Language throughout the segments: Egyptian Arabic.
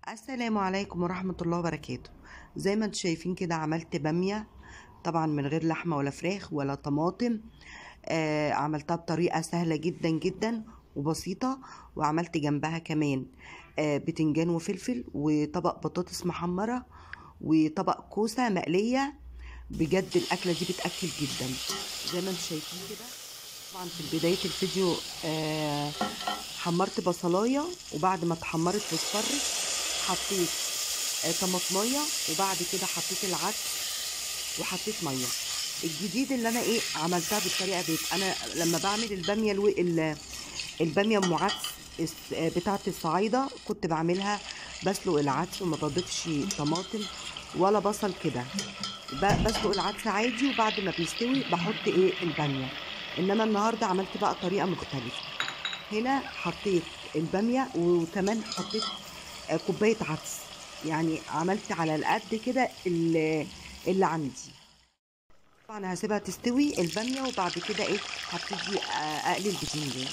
السلام عليكم ورحمة الله وبركاته زي ما انتم شايفين كده عملت بامية طبعا من غير لحمة ولا فراخ ولا طماطم آه عملتها بطريقة سهلة جدا جدا وبسيطة وعملت جنبها كمان آه بتنجان وفلفل وطبق بطاطس محمرة وطبق كوسة مقلية بجد الأكلة دي بتأكل جدا زي ما انتم شايفين كده طبعا في بداية الفيديو آه حمرت بصلاية وبعد ما اتحمرت واصفرت حطيت آه طماطمية وبعد كده حطيت العدس وحطيت مية الجديد اللي انا ايه عملتها بالطريقة ديت انا لما بعمل البامية الو... ال- البامية ام عدس الس- آه بتاعة الصعايدة كنت بعملها بسلق العدس وما بضيفش طماطم ولا بصل كده ب- بسلق العدس عادي وبعد ما بيستوي بحط ايه البامية انما النهارده عملت بقى طريقة مختلفة هنا حطيت البامية وكمان حطيت آه، كوباية عدس يعني عملت على القد كده اللي, اللي عندي طبعا هسيبها تستوي البامية وبعد كده ايه هبتدي آه، اقلي البتنجان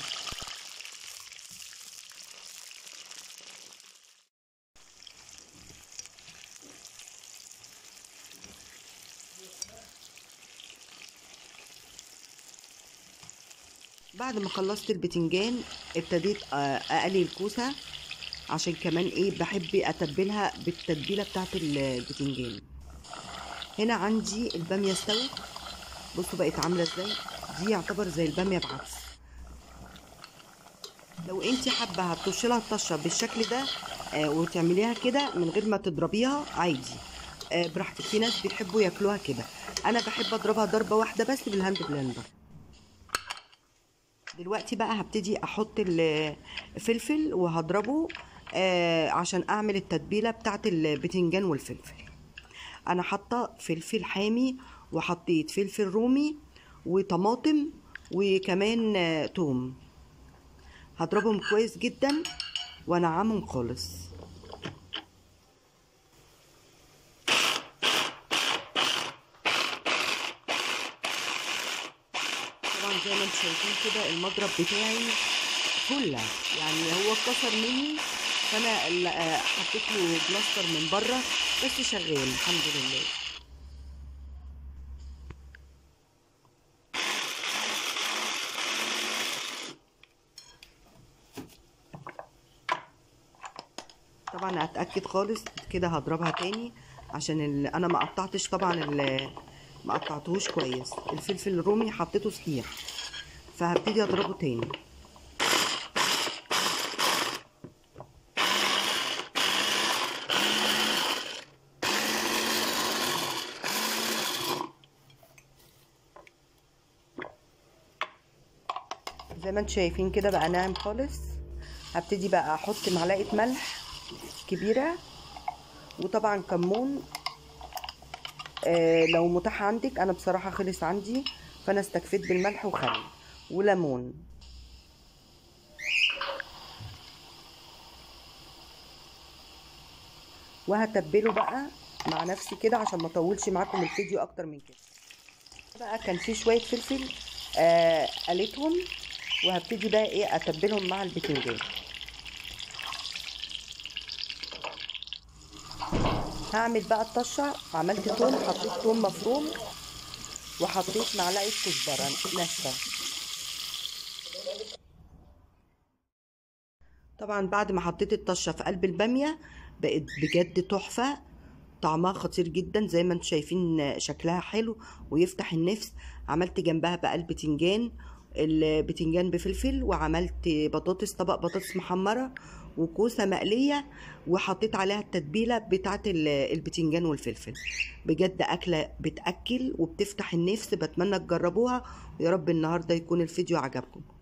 بعد ما خلصت البتنجان ابتديت آه، اقلي الكوسه عشان كمان ايه بحب اتبلها بالتتبيله بتاعت البتنجان هنا عندي الباميه استوت بصوا بقت عامله ازاي دي يعتبر زي الباميه بعدس لو انت حابه هتطشي لها الطشه بالشكل ده آه وتعمليها كده من غير ما تضربيها عادي آه براحتك في ناس بيحبوا ياكلوها كده انا بحب اضربها ضربه واحده بس بالهاند بلندر دلوقتي بقى هبتدي احط الفلفل وهضربه آه عشان اعمل التتبيله بتاعت البتنجان والفلفل انا حاطه فلفل حامي وحطيت فلفل رومي وطماطم وكمان آه توم هضربهم كويس جدا وانعمهم خالص طبعا زي ما انتم شايفين كده المضرب بتاعي فله يعني هو اتكسر مني فانا ال- آه، حطيت له بلاستر من بره بس شغال الحمد لله طبعا اتاكد خالص كده هضربها تاني عشان ال... انا ما قطعتش طبعا ال... ما قطعتهوش كويس الفلفل الرومي حطيته صحيح فهبتدي اضربه تاني زي ما انتم شايفين كده بقى ناعم خالص هبتدي بقى احط معلقه ملح كبيره وطبعا كمون آه لو متاح عندك انا بصراحه خلص عندي فانا استكفيت بالملح وخل وليمون وهتبله بقى مع نفسي كده عشان ما اطولش معاكم الفيديو اكتر من كده بقى كان في شويه فلفل آه قليتهم وهبتدي بقى ايه اتبلهم مع البتنجان هعمل بقى الطشه عملت توم حطيت توم مفروم وحطيت معلقه كزبره ناشفه طبعا بعد ما حطيت الطشه في قلب الباميه بقت بجد تحفه طعمها خطير جدا زي ما انتم شايفين شكلها حلو ويفتح النفس عملت جنبها بقى البتنجان البتنجان بفلفل وعملت بطاطس طبق بطاطس محمره وكوسه مقليه وحطيت عليها التتبيله بتاعه ال- البتنجان والفلفل بجد اكله بتاكل وبتفتح النفس بتمنى تجربوها ويا رب النهارده يكون الفيديو عجبكم